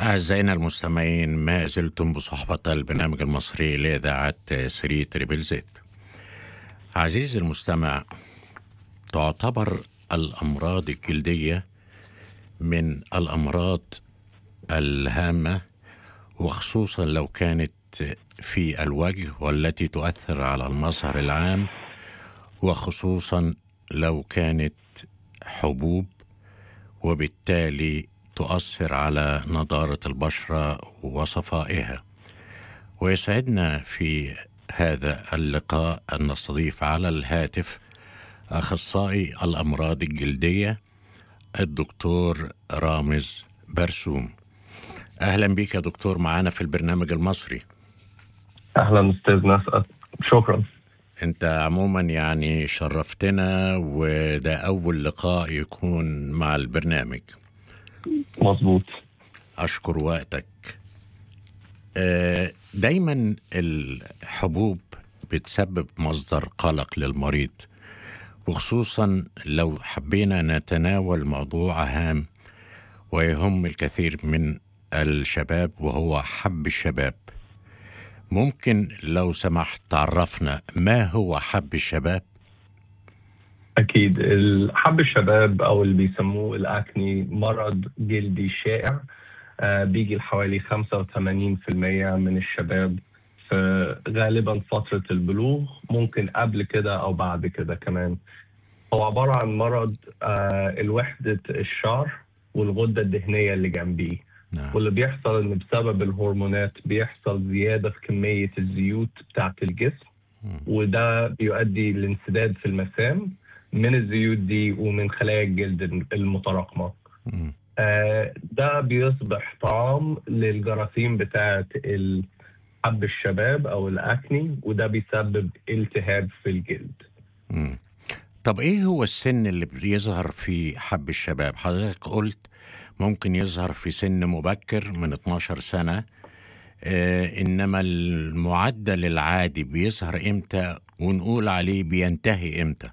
أعزائنا المستمعين ما زلتم بصحبة البرنامج المصري لإذاعة سري تريبل زيت عزيزي المستمع تعتبر الأمراض الجلدية من الأمراض الهامة وخصوصا لو كانت في الوجه والتي تؤثر على المظهر العام وخصوصا لو كانت حبوب وبالتالي تؤثر على نضارة البشرة وصفائها ويسعدنا في هذا اللقاء أن نستضيف على الهاتف أخصائي الأمراض الجلدية الدكتور رامز برسوم أهلا بك يا دكتور معنا في البرنامج المصري اهلا استاذ نسأت شكرا انت عموما يعني شرفتنا وده اول لقاء يكون مع البرنامج مظبوط اشكر وقتك آه، دايما الحبوب بتسبب مصدر قلق للمريض وخصوصا لو حبينا نتناول موضوع هام ويهم الكثير من الشباب وهو حب الشباب ممكن لو سمحت تعرفنا ما هو حب الشباب اكيد حب الشباب او اللي بيسموه الاكني مرض جلدي شائع آه، بيجي لحوالي 85% من الشباب في غالبا فترة البلوغ ممكن قبل كده أو بعد كده كمان هو عبارة عن مرض آه، الوحدة الشعر والغدة الدهنية اللي جنبيه نعم واللي بيحصل ان بسبب الهرمونات بيحصل زياده في كميه الزيوت بتاعه الجسم مم. وده بيؤدي لانسداد في المسام من الزيوت دي ومن خلايا الجلد المتراكمه مم. آه، ده بيصبح طعام للجراثيم بتاعه حب الشباب او الاكني وده بيسبب التهاب في الجلد مم. طب ايه هو السن اللي بيظهر في حب الشباب حضرتك قلت ممكن يظهر في سن مبكر من 12 سنة آه انما المعدل العادي بيظهر امتى ونقول عليه بينتهي امتى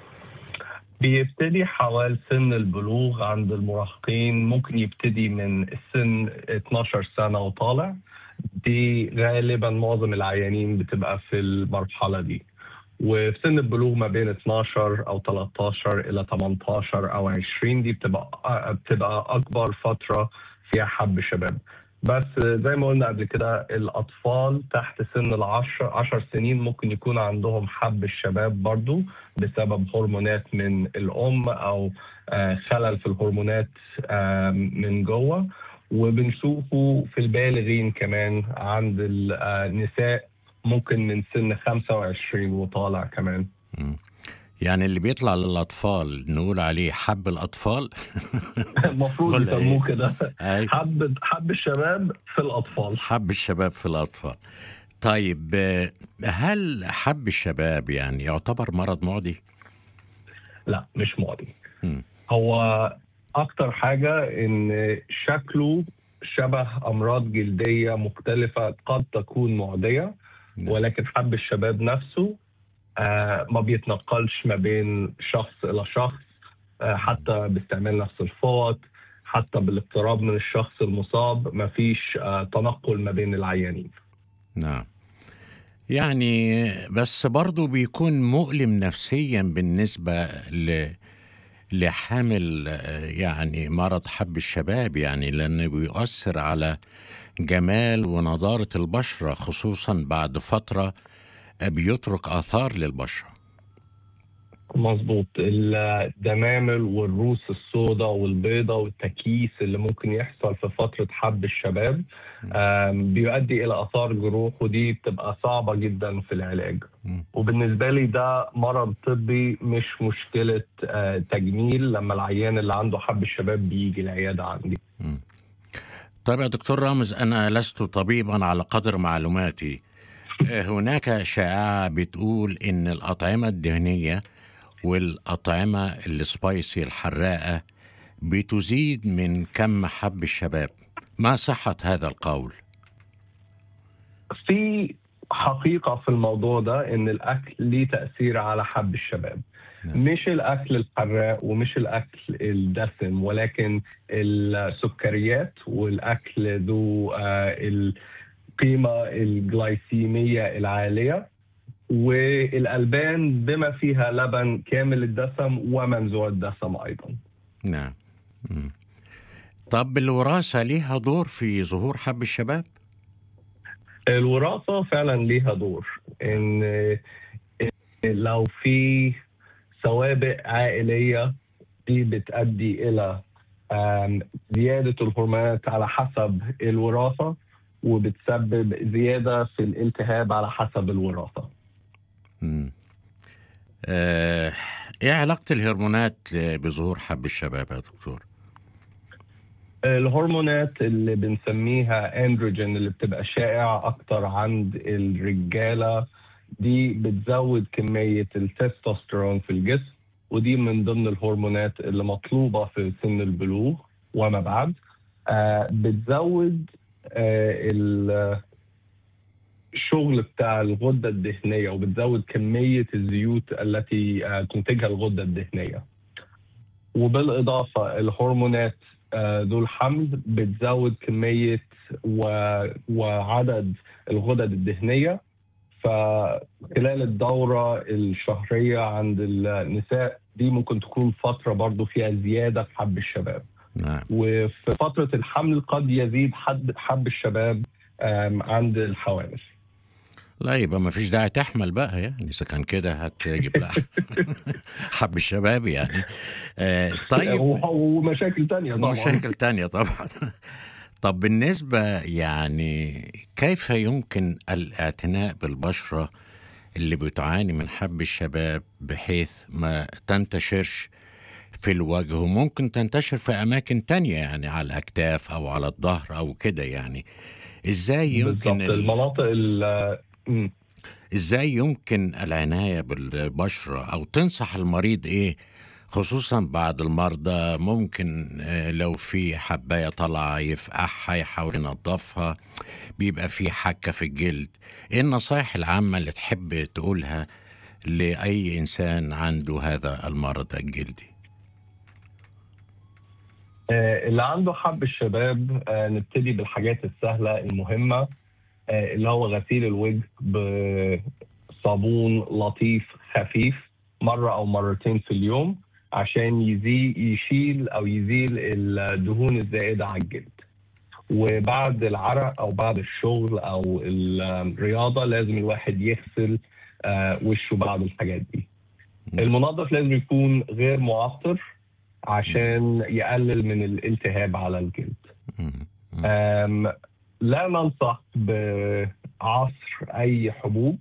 بيبتدي حوالي سن البلوغ عند المراهقين ممكن يبتدي من السن 12 سنة وطالع دي غالبا معظم العيانين بتبقى في المرحلة دي وفي سن البلوغ ما بين 12 او 13 الى 18 او 20 دي بتبقى بتبقى اكبر فتره فيها حب شباب بس زي ما قلنا قبل كده الاطفال تحت سن العشر عشر سنين ممكن يكون عندهم حب الشباب برضو بسبب هرمونات من الام او آه، خلل في الهرمونات آه، من جوه وبنشوفه في البالغين كمان عند النساء ممكن من سن 25 وطالع كمان مم. يعني اللي بيطلع للأطفال نقول عليه حب الأطفال المفروض ولا إيه؟ يسموه كده أي حب حب الشباب في الاطفال حب الشباب في الأطفال طيب آه، هل حب الشباب يعني يعتبر مرض معدي؟ لا مش معدي مم. هو اكتر حاجه ان شكله شبه امراض جلديه مختلفه قد تكون معديه نعم. ولكن حب الشباب نفسه آه، ما بيتنقلش ما بين شخص الى شخص آه، حتى باستعمال نفس الفوط حتى بالاقتراب من الشخص المصاب ما فيش آه، تنقل ما بين العيانين نعم يعني بس برضه بيكون مؤلم نفسيا بالنسبة ل لحامل آه، يعني مرض حب الشباب يعني لأنه بيؤثر على جمال ونضارة البشرة خصوصا بعد فترة آه، بيترك آثار للبشرة مظبوط الدمامل والروس السوداء والبيضاء والتكييس اللي ممكن يحصل في فترة حب الشباب آم، بيؤدي إلى آثار جروح ودي بتبقى صعبة جدا في العلاج مم. وبالنسبة لي ده مرض طبي مش مشكلة آه، تجميل لما العيان اللي عنده حب الشباب بيجي العيادة عندي طيب يا دكتور رامز أنا لست طبيبا على قدر معلوماتي آه، هناك شائعة بتقول إن الأطعمة الدهنية والأطعمة السبايسي الحراقة بتزيد من كم حب الشباب ما صحة هذا القول؟ في حقيقة في الموضوع ده إن الأكل ليه تأثير على حب الشباب نعم. مش الاكل الحراق ومش الاكل الدسم ولكن السكريات والاكل ذو آه، القيمه الجلايسيميه العاليه والالبان بما فيها لبن كامل الدسم ومنزوع الدسم ايضا نعم مم. طب الوراثة ليها دور في ظهور حب الشباب؟ الوراثة فعلا ليها دور إن إن لو في سوابق عائلية دي بتؤدي إلى آم، زيادة الهرمونات على حسب الوراثة وبتسبب زيادة في الالتهاب على حسب الوراثة مم. آه، ايه علاقة الهرمونات بظهور حب الشباب يا دكتور؟ الهرمونات اللي بنسميها اندروجين اللي بتبقى شائعة أكتر عند الرجالة دي بتزود كمية التستوستيرون في الجسم ودي من ضمن الهرمونات اللي مطلوبة في سن البلوغ وما بعد آه بتزود آه ال- الشغل بتاع الغدة الدهنية وبتزود كمية الزيوت التي آه تنتجها الغدة الدهنية وبالإضافة الهرمونات آه، ذو الحمل بتزود كمية و... وعدد الغدد الدهنية فخلال الدورة الشهرية عند النساء دي ممكن تكون فترة برضو فيها زيادة في حب الشباب نعم وفي فترة الحمل قد يزيد حد حب الشباب آم، عند الحوامل لا يبقى ما فيش داعي تحمل بقى يعني اذا كان كده هتجيب لها حب الشباب يعني آه، طيب و- ومشاكل تانية طبعا مشاكل تانية طبعا طب بالنسبة يعني كيف يمكن الاعتناء بالبشرة اللي بتعاني من حب الشباب بحيث ما تنتشرش في الوجه وممكن تنتشر في أماكن تانية يعني على الأكتاف أو على الظهر أو كده يعني إزاي يمكن بالظبط ال- المناطق ال- مم. ازاي يمكن العناية بالبشرة او تنصح المريض ايه خصوصا بعد المرضى ممكن آه، لو في حباية طالعة يفقعها يحاول ينظفها بيبقى في حكة في الجلد ايه النصائح العامة اللي تحب تقولها لأي إنسان عنده هذا المرض الجلدي آه، اللي عنده حب الشباب آه، نبتدي بالحاجات السهلة المهمة آه، اللي هو غسيل الوجه بصابون لطيف خفيف مرة أو مرتين في اليوم عشان يزي يشيل أو يزيل الدهون الزائدة على الجلد وبعد العرق أو بعد الشغل أو الرياضة لازم الواحد يغسل آه، وشه بعد الحاجات دي المنظف لازم يكون غير معطر عشان يقلل من الالتهاب على الجلد مم. أم، لا ننصح بعصر اي حبوب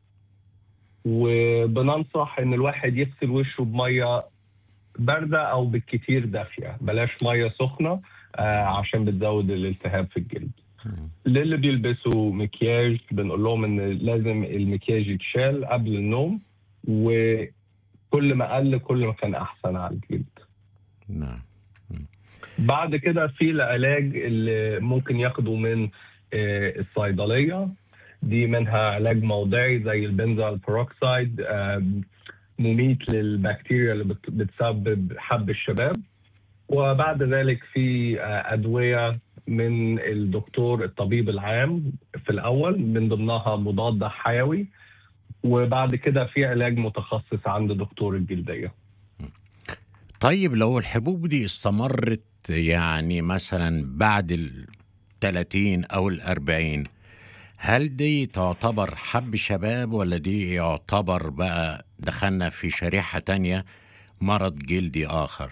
وبننصح ان الواحد يغسل وشه بميه بارده او بالكتير دافيه بلاش ميه سخنه آه، عشان بتزود الالتهاب في الجلد مم. للي بيلبسوا مكياج بنقول لهم ان لازم المكياج يتشال قبل النوم وكل ما قل كل ما كان احسن على الجلد نعم بعد كده في العلاج اللي ممكن ياخدوا من آه، الصيدليه دي منها علاج موضعي زي البنزال بروكسايد آم، مميت للبكتيريا اللي بت- بتسبب حب الشباب وبعد ذلك في آه، ادويه من الدكتور الطبيب العام في الاول من ضمنها مضاد حيوي وبعد كده في علاج متخصص عند دكتور الجلديه طيب لو الحبوب دي استمرت يعني مثلا بعد ال 30 أو ال 40 هل دي تعتبر حب شباب ولا دي يعتبر بقى دخلنا في شريحة تانية مرض جلدي آخر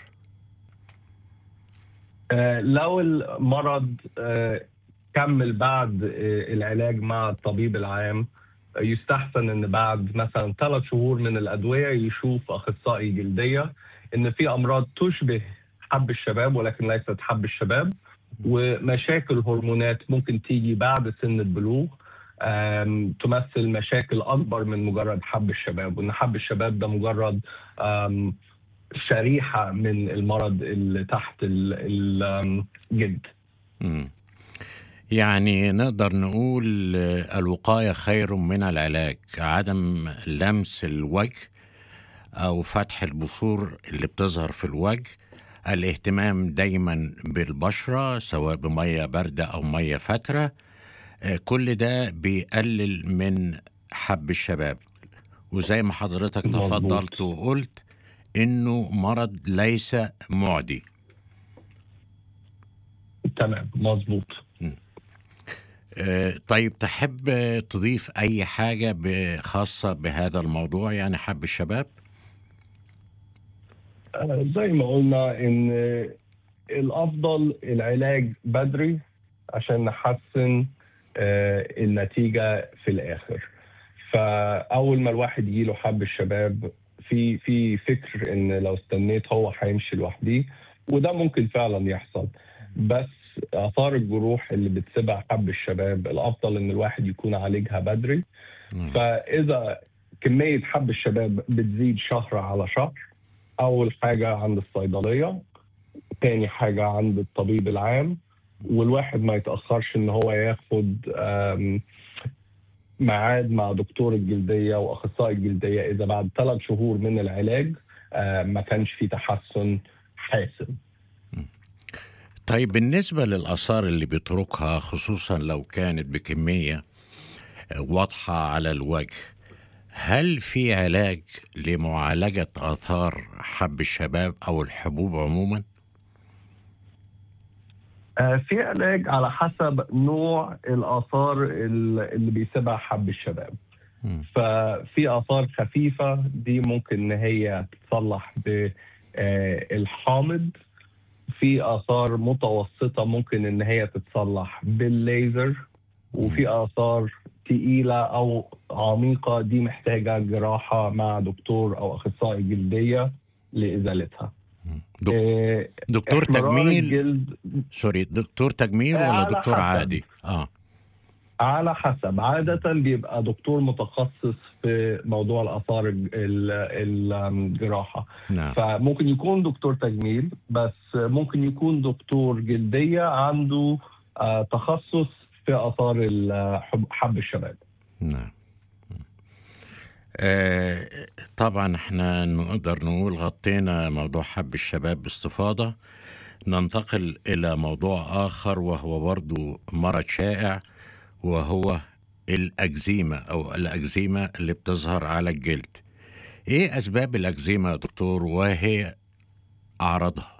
آه، لو المرض آه، كمل بعد آه، العلاج مع الطبيب العام آه، يستحسن ان بعد مثلا ثلاث شهور من الادويه يشوف اخصائي جلديه ان في امراض تشبه حب الشباب ولكن ليست حب الشباب ومشاكل هرمونات ممكن تيجي بعد سن البلوغ آم، تمثل مشاكل اكبر من مجرد حب الشباب وان حب الشباب ده مجرد آم، شريحه من المرض اللي تحت ال- الجلد مم. يعني نقدر نقول آه، الوقاية خير من العلاج عدم لمس الوجه أو فتح البثور اللي بتظهر في الوجه الاهتمام دايما بالبشرة سواء بمية باردة أو مية فترة آه، كل ده بيقلل من حب الشباب وزي ما حضرتك مظبوط. تفضلت وقلت إنه مرض ليس معدي تمام مظبوط آه، طيب تحب آه، تضيف أي حاجة ب- خاصة بهذا الموضوع يعني حب الشباب؟ آه، زي ما قلنا ان الافضل العلاج بدري عشان نحسن آه، النتيجه في الاخر فاول ما الواحد يجيله حب الشباب في في فكر ان لو استنيت هو هيمشي لوحده وده ممكن فعلا يحصل بس اثار الجروح اللي بتسيبها حب الشباب الافضل ان الواحد يكون عالجها بدري مم. فاذا كميه حب الشباب بتزيد شهر على شهر اول حاجه عند الصيدليه تاني حاجه عند الطبيب العام والواحد ما يتاخرش ان هو ياخد آم، ميعاد مع دكتور الجلديه واخصائي الجلديه اذا بعد ثلاث شهور من العلاج آه، ما كانش في تحسن حاسم طيب بالنسبة للآثار اللي بيتركها خصوصا لو كانت بكمية واضحة على الوجه هل في علاج لمعالجة آثار حب الشباب أو الحبوب عموما؟ آه، في علاج على حسب نوع الاثار ال- اللي بيسيبها حب الشباب مم. ففي اثار خفيفه دي ممكن ان هي تتصلح بالحامض في اثار متوسطه ممكن ان هي تتصلح بالليزر وفي اثار تقيله او عميقه دي محتاجه جراحه مع دكتور او اخصائي جلديه لازالتها دك- آه، دكتور احمرار تجميل الجلد سوري دكتور تجميل ولا على دكتور حسب. عادي؟ اه على حسب عادة بيبقى دكتور متخصص في موضوع الآثار الج- ال- الجراحة نعم فممكن يكون دكتور تجميل بس ممكن يكون دكتور جلدية عنده آه، تخصص في آثار ال- حب- حب الشباب نعم آه طبعا احنا نقدر نقول غطينا موضوع حب الشباب باستفاضة ننتقل إلى موضوع آخر وهو برضو مرض شائع وهو الأكزيما أو الأكزيما اللي بتظهر على الجلد إيه أسباب الأكزيما يا دكتور وهي أعراضها؟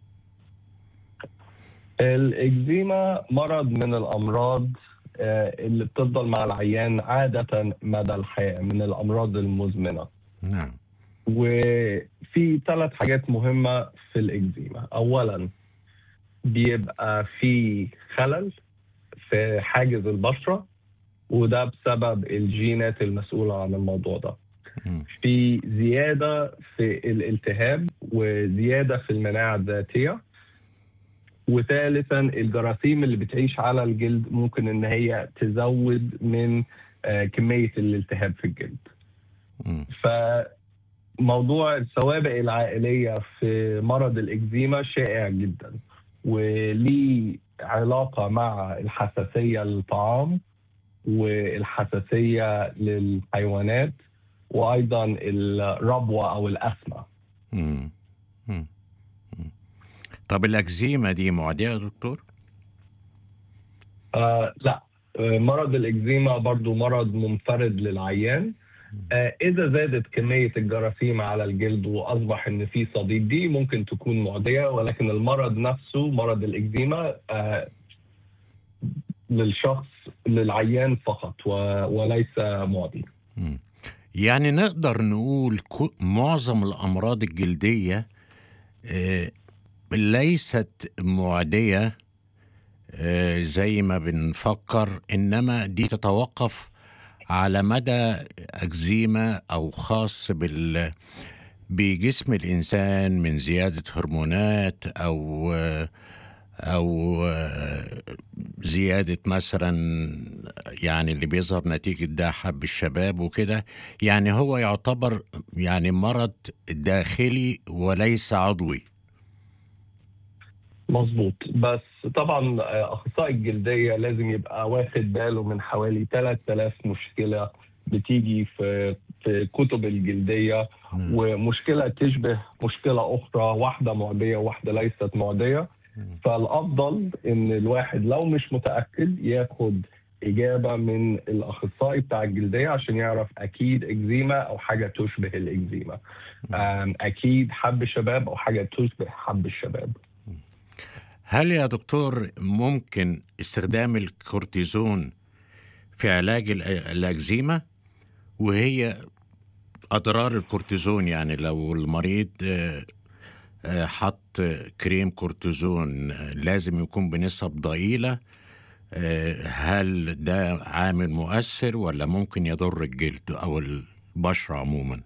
الإكزيما مرض من الأمراض آه، اللي بتفضل مع العيان عادة مدى الحياة من الأمراض المزمنة نعم وفي ثلاث حاجات مهمة في الإكزيما أولا بيبقى في خلل في حاجز البشرة وده بسبب الجينات المسؤولة عن الموضوع ده مم. في زيادة في الالتهاب وزيادة في المناعة الذاتية وثالثا الجراثيم اللي بتعيش على الجلد ممكن ان هي تزود من آه، كمية الالتهاب في الجلد مم. فموضوع السوابق العائلية في مرض الإكزيما شائع جدا وليه علاقة مع الحساسية للطعام والحساسية للحيوانات وأيضا الربوة أو الأسمة مم. مم. مم. طب الأكزيما دي معدية يا دكتور؟ آه لا آه، مرض الإكزيما برضو مرض منفرد للعيان آه إذا زادت كمية الجراثيم على الجلد وأصبح إن في صديد دي ممكن تكون معدية ولكن المرض نفسه مرض الإكزيما آه للشخص للعيان فقط و- وليس معدي مم. يعني نقدر نقول كو- معظم الأمراض الجلدية آه، ليست معدية آه، زي ما بنفكر إنما دي تتوقف على مدى أكزيما أو خاص بال بجسم الإنسان من زيادة هرمونات أو آه، أو آه، زيادة مثلا يعني اللي بيظهر نتيجة ده حب الشباب وكده يعني هو يعتبر يعني مرض داخلي وليس عضوي مظبوط بس طبعا آه، اخصائي الجلديه لازم يبقى واخد باله من حوالي 3000 مشكله بتيجي في في كتب الجلديه نعم. ومشكله تشبه مشكله اخرى واحده معديه وواحده ليست معديه مم. فالافضل ان الواحد لو مش متاكد ياخد اجابه من الاخصائي بتاع الجلديه عشان يعرف اكيد اكزيما او حاجه تشبه الاكزيما أم، اكيد حب الشباب او حاجه تشبه حب الشباب هل يا دكتور ممكن استخدام الكورتيزون في علاج الأ- الأكزيما وهي أضرار الكورتيزون يعني لو المريض آه، آه، حط كريم كورتيزون آه، لازم يكون بنسب ضئيلة آه، هل ده عامل مؤثر ولا ممكن يضر الجلد أو البشرة عموما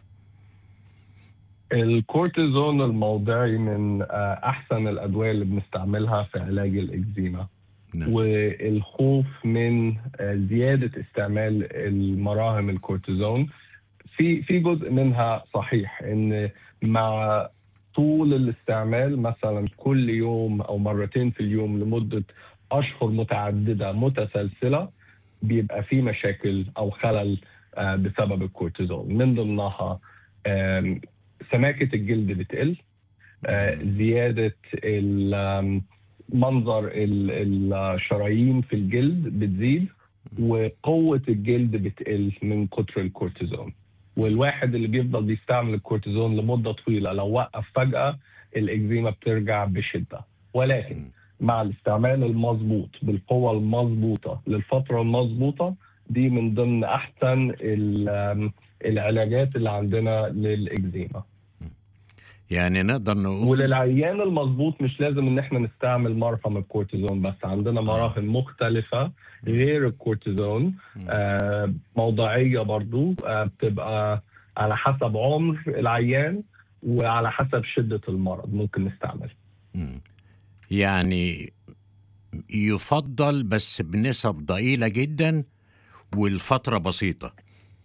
الكورتيزون الموضعي من آه، احسن الادويه اللي بنستعملها في علاج الاكزيما نعم. والخوف من آه، زياده استعمال المراهم الكورتيزون في في جزء منها صحيح ان مع طول الاستعمال مثلا كل يوم او مرتين في اليوم لمده اشهر متعدده متسلسله بيبقى في مشاكل او خلل آه، بسبب الكورتيزون من ضمنها آم، سماكه الجلد بتقل آه، زياده ال- آم، منظر ال- الشرايين في الجلد بتزيد وقوه الجلد بتقل من كتر الكورتيزون والواحد اللي بيفضل بيستعمل الكورتيزون لمده طويله لو وقف فجاه الاكزيما بترجع بشده ولكن مع الاستعمال المظبوط بالقوه المظبوطه للفتره المظبوطه دي من ضمن احسن ال- آم، العلاجات اللي عندنا للاكزيما يعني نقدر نقول وللعيان المظبوط مش لازم ان احنا نستعمل مرهم الكورتيزون بس عندنا مراهم مختلفه غير الكورتيزون آه موضعيه برضو آه بتبقى على حسب عمر العيان وعلى حسب شده المرض ممكن نستعمل مم. يعني يفضل بس بنسب ضئيلة جدا والفترة بسيطة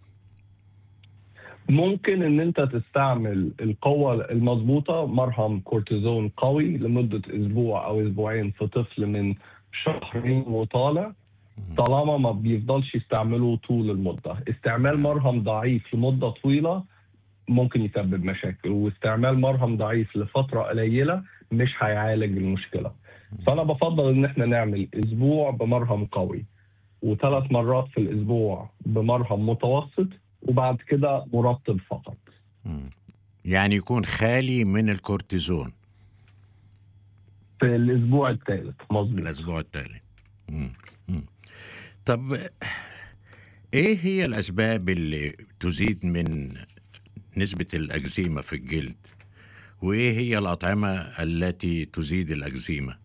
ممكن ان انت تستعمل القوه المظبوطه مرهم كورتيزون قوي لمده اسبوع او اسبوعين في طفل من شهرين وطالع طالما ما بيفضلش يستعمله طول المده استعمال مرهم ضعيف لمده طويله ممكن يسبب مشاكل واستعمال مرهم ضعيف لفتره قليله مش هيعالج المشكله فانا بفضل ان احنا نعمل اسبوع بمرهم قوي وثلاث مرات في الاسبوع بمرهم متوسط وبعد كده مرطب فقط مم. يعني يكون خالي من الكورتيزون في الاسبوع الثالث مظبوط الأسبوع التالي مم. مم. طب إيه هي الأسباب اللي تزيد من نسبة الأكزيما في الجلد وإيه هي الأطعمة التي تزيد الأكزيما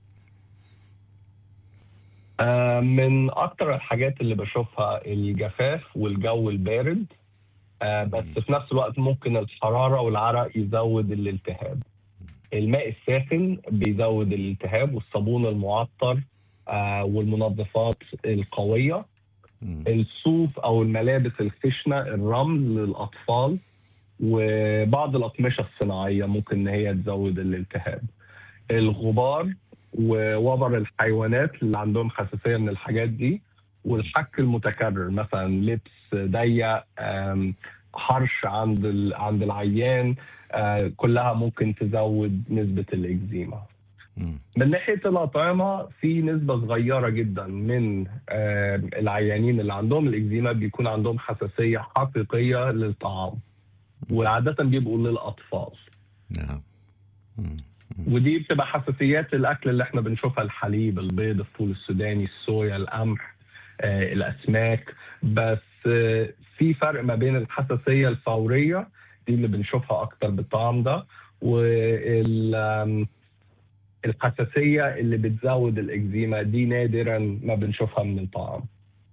آه، من اكتر الحاجات اللي بشوفها الجفاف والجو البارد آه، بس في نفس الوقت ممكن الحراره والعرق يزود الالتهاب الماء الساخن بيزود الالتهاب والصابون المعطر آه، والمنظفات القويه مم. الصوف او الملابس الخشنه الرمل للاطفال وبعض الاقمشه الصناعيه ممكن ان هي تزود الالتهاب الغبار ووبر الحيوانات اللي عندهم حساسيه من الحاجات دي والحك المتكرر مثلا لبس ضيق آم، حرش عند ال- عند العيان آه، كلها ممكن تزود نسبه الاكزيما مم. من ناحيه الاطعمه في نسبه صغيره جدا من آه، العيانين اللي عندهم الاكزيما بيكون عندهم حساسيه حقيقيه للطعام وعاده بيبقوا للاطفال نعم مم. ودي بتبقى حساسيات الاكل اللي احنا بنشوفها الحليب البيض الفول السوداني الصويا القمح آه، الاسماك بس آه، في فرق ما بين الحساسيه الفوريه دي اللي بنشوفها اكتر بالطعام ده وال آم، الحساسيه اللي بتزود الاكزيما دي نادرا ما بنشوفها من الطعام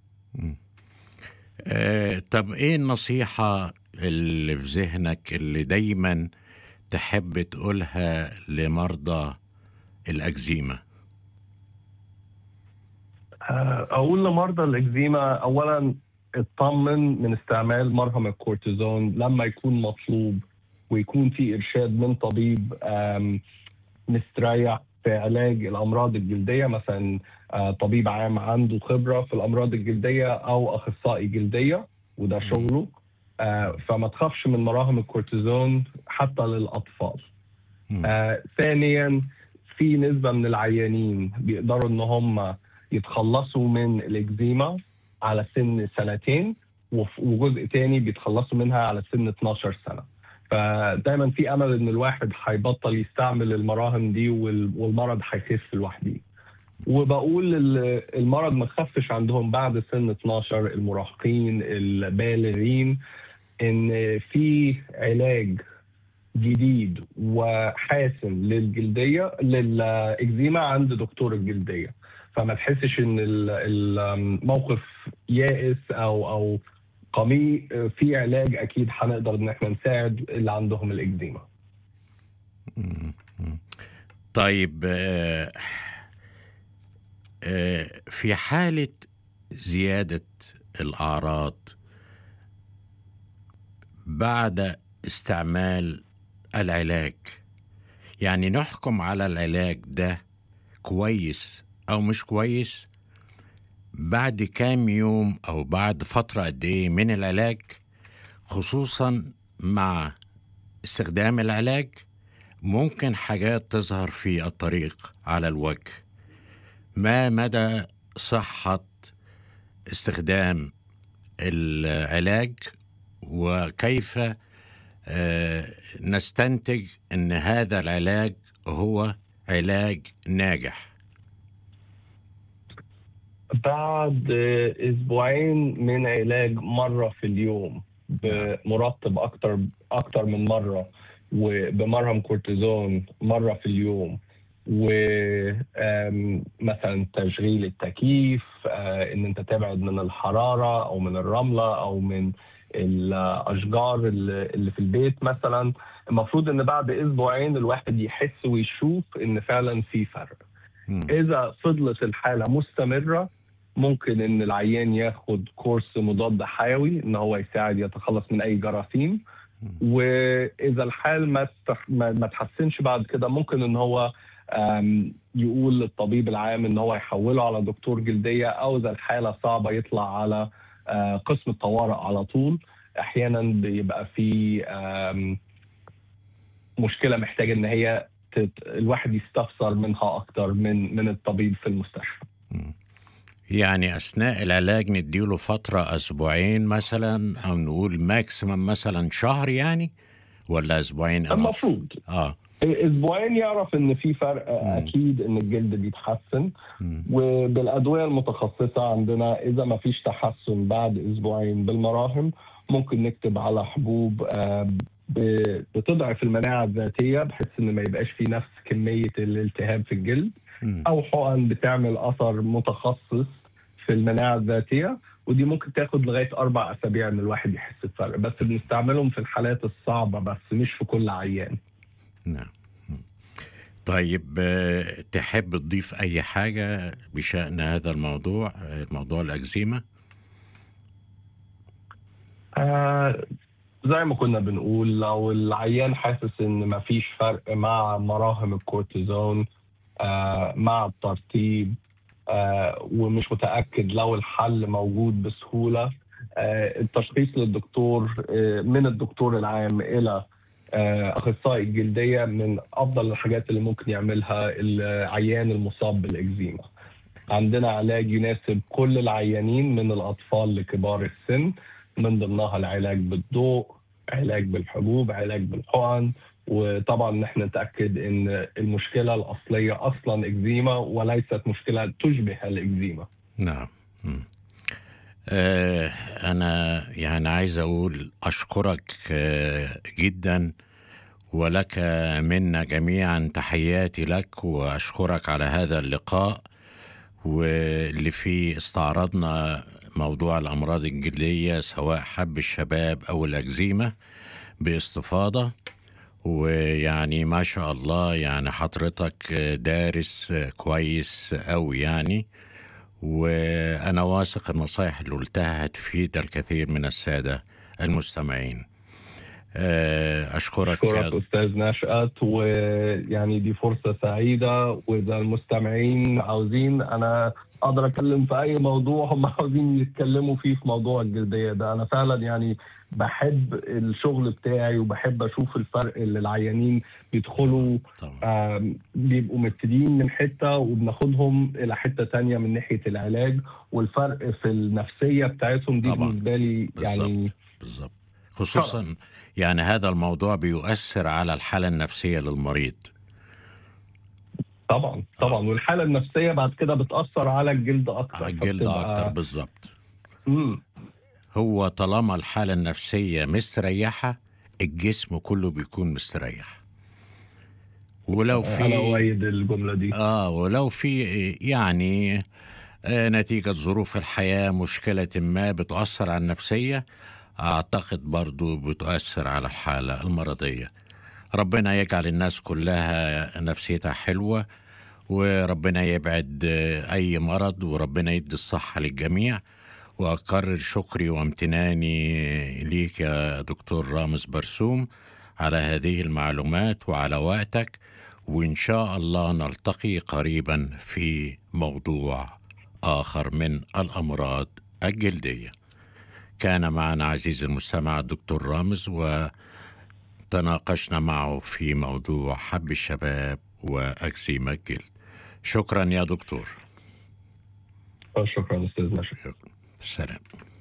آه، طب ايه النصيحة اللي في ذهنك اللي دايما تحب تقولها لمرضى الأكزيما آه، اقول لمرضى الاكزيما اولا اطمن من استعمال مرهم الكورتيزون لما يكون مطلوب ويكون في ارشاد من طبيب آم، مستريح في علاج الامراض الجلديه مثلا آه، طبيب عام عنده خبره في الامراض الجلديه او اخصائي جلديه وده شغله آه، فما تخافش من مراهم الكورتيزون حتى للاطفال مم. آه، ثانيا في نسبه من العيانين بيقدروا ان هم يتخلصوا من الاكزيما على سن سنتين وف- وجزء تاني بيتخلصوا منها على سن 12 سنه فدايما في امل ان الواحد هيبطل يستعمل المراهم دي وال- والمرض هيخف لوحده وبقول ال- المرض ما خفش عندهم بعد سن 12 المراهقين البالغين ان في علاج جديد وحاسم للجلديه للاكزيما عند دكتور الجلديه فما تحسش ان ال- الموقف يائس او او قميء في علاج اكيد هنقدر ان احنا نساعد اللي عندهم الاكزيما مم. مم. طيب آه، آه، في حالة زيادة الأعراض بعد استعمال العلاج يعني نحكم على العلاج ده كويس أو مش كويس بعد كام يوم أو بعد فترة قد إيه من العلاج خصوصا مع استخدام العلاج ممكن حاجات تظهر في الطريق على الوجه ما مدى صحة استخدام العلاج وكيف آه، نستنتج ان هذا العلاج هو علاج ناجح بعد اسبوعين من علاج مره في اليوم بمرطب اكتر اكتر من مره وبمرهم كورتيزون مره في اليوم ومثلا تشغيل التكييف آه، ان انت تبعد من الحراره او من الرمله او من الاشجار اللي اللي في البيت مثلا المفروض ان بعد اسبوعين الواحد يحس ويشوف ان فعلا في فرق مم. اذا فضلت الحاله مستمره ممكن ان العيان ياخد كورس مضاد حيوي ان هو يساعد يتخلص من اي جراثيم واذا الحال ما استخ... ما ما تحسنش بعد كده ممكن ان هو آم، يقول للطبيب العام ان هو يحوله على دكتور جلديه او اذا الحاله صعبه يطلع على آه، قسم الطوارئ على طول احيانا بيبقى في آم، مشكله محتاجه ان هي تت... الواحد يستفسر منها اكتر من من الطبيب في المستشفى يعني اثناء العلاج نديله فترة اسبوعين مثلا او نقول ماكسيمم مثلا شهر يعني ولا اسبوعين enough؟ المفروض اه اسبوعين يعرف ان في فرق مم. اكيد ان الجلد بيتحسن مم. وبالادويه المتخصصه عندنا اذا ما فيش تحسن بعد اسبوعين بالمراهم ممكن نكتب على حبوب آه، ب- بتضعف المناعه الذاتيه بحيث ان ما يبقاش في نفس كميه الالتهاب في الجلد مم. او حقن بتعمل اثر متخصص في المناعه الذاتيه ودي ممكن تاخد لغايه اربع اسابيع ان الواحد يحس بفرق بس بنستعملهم في الحالات الصعبه بس مش في كل عيان نعم مم. طيب آه، تحب تضيف اي حاجة بشأن هذا الموضوع آه، موضوع الأكزيما آه زي ما كنا بنقول لو العيان حاسس ان مفيش فرق مع مراهم الكورتيزون آه مع الترطيب آه ومش متاكد لو الحل موجود بسهوله آه التشخيص للدكتور آه من الدكتور العام الى آه اخصائي الجلديه من افضل الحاجات اللي ممكن يعملها العيان المصاب بالاكزيما. عندنا علاج يناسب كل العيانين من الاطفال لكبار السن من ضمنها العلاج بالضوء علاج بالحبوب علاج بالحقن وطبعا نحن نتاكد ان المشكله الاصليه اصلا اكزيما وليست مشكله تشبه الاكزيما نعم مم. آه أنا يعني عايز أقول أشكرك آه جدا ولك منا جميعا تحياتي لك وأشكرك على هذا اللقاء واللي فيه استعرضنا موضوع الأمراض الجلدية سواء حب الشباب أو الأكزيما باستفاضة ويعني ما شاء الله يعني حضرتك دارس كويس أوي يعني وأنا واثق النصائح اللي قلتها هتفيد الكثير من السادة المستمعين آه، أشكرك أشكرك أستاذ نشأت ويعني دي فرصة سعيدة وإذا المستمعين عاوزين أنا أقدر أتكلم في أي موضوع هم عاوزين يتكلموا فيه في موضوع الجلدية ده أنا فعلا يعني بحب الشغل بتاعي وبحب أشوف الفرق اللي العيانين بيدخلوا طبعا آم، بيبقوا مبتدئين من حتة وبناخدهم إلى حتة تانية من ناحية العلاج والفرق في النفسية بتاعتهم دي طبعاً. بالنسبة لي يعني بالظبط بالظبط خصوصا يعني هذا الموضوع بيؤثر على الحالة النفسية للمريض طبعا طبعا والحاله النفسيه بعد كده بتاثر على الجلد اكتر على الجلد فبتبقى- أكتر بالظبط مم. هو طالما الحالة النفسية مستريحة الجسم كله بيكون مستريح ولو انا في اؤيد الجمله دي اه ولو في يعني آه نتيجة ظروف الحياة مشكلة ما بتؤثر على النفسية أعتقد برضو بتؤثر على الحالة المرضية ربنا يجعل الناس كلها نفسيتها حلوة وربنا يبعد آه، أي مرض وربنا يدي الصحة للجميع وأكرر شكري وامتناني ليك يا دكتور رامز برسوم على هذه المعلومات وعلى وقتك وإن شاء الله نلتقي قريبا في موضوع آخر من الأمراض الجلدية كان معنا عزيزي المستمع الدكتور رامز وتناقشنا معه في موضوع حب الشباب وأكسيم الجلد شكرا يا دكتور شكرا استاذ نشأت سلام